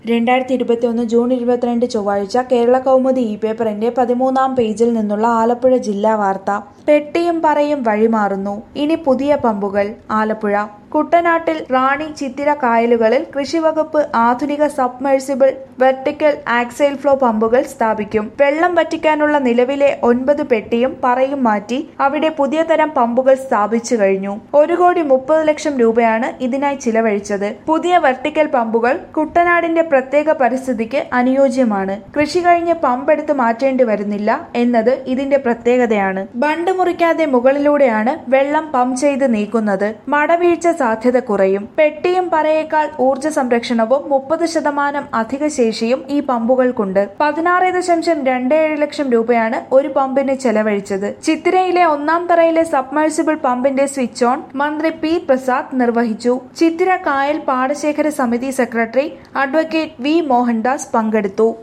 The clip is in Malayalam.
രണ്ടായിരത്തി ഇരുപത്തിയൊന്ന് ജൂൺ ഇരുപത്തിരണ്ട് ചൊവ്വാഴ്ച കേരള കൗമുദി ഇ പേപ്പറിന്റെ പതിമൂന്നാം പേജിൽ നിന്നുള്ള ആലപ്പുഴ ജില്ലാ വാർത്ത പെട്ടിയും പറയും വഴിമാറുന്നു ഇനി പുതിയ പമ്പുകൾ ആലപ്പുഴ കുട്ടനാട്ടിൽ റാണി ചിത്തിര കായലുകളിൽ കൃഷിവകുപ്പ് ആധുനിക സബ്മെഴ്സിബിൾ വെർട്ടിക്കൽ ആക്സൈൽ ഫ്ലോ പമ്പുകൾ സ്ഥാപിക്കും വെള്ളം വറ്റിക്കാനുള്ള നിലവിലെ ഒൻപത് പെട്ടിയും പറയും മാറ്റി അവിടെ പുതിയ തരം പമ്പുകൾ സ്ഥാപിച്ചു കഴിഞ്ഞു ഒരു കോടി മുപ്പത് ലക്ഷം രൂപയാണ് ഇതിനായി ചിലവഴിച്ചത് പുതിയ വെർട്ടിക്കൽ പമ്പുകൾ കുട്ടനാടിന്റെ പ്രത്യേക പരിസ്ഥിതിക്ക് അനുയോജ്യമാണ് കൃഷി കഴിഞ്ഞ് പമ്പ് എടുത്ത് മാറ്റേണ്ടി വരുന്നില്ല എന്നത് ഇതിന്റെ പ്രത്യേകതയാണ് ബണ്ട് മുറിക്കാതെ മുകളിലൂടെയാണ് വെള്ളം പമ്പ് ചെയ്ത് നീക്കുന്നത് മടവീഴ്ച സാധ്യത കുറയും പെട്ടിയും പറയേക്കാൾ ഊർജ്ജ സംരക്ഷണവും മുപ്പത് ശതമാനം അധിക ശേഷിയും ഈ പമ്പുകൾക്കുണ്ട് പതിനാറ് ദശാംശം രണ്ട് ഏഴ് ലക്ഷം രൂപയാണ് ഒരു പമ്പിന് ചെലവഴിച്ചത് ചിത്തിരയിലെ ഒന്നാം തറയിലെ സബ്മേഴ്സിബിൾ പമ്പിന്റെ സ്വിച്ച് ഓൺ മന്ത്രി പി പ്രസാദ് നിർവഹിച്ചു ചിത്തിര കായൽ പാടശേഖര സമിതി സെക്രട്ടറി അഡ്വക്കേറ്റ് വി മോഹൻദാസ് പങ്കെടുത്തു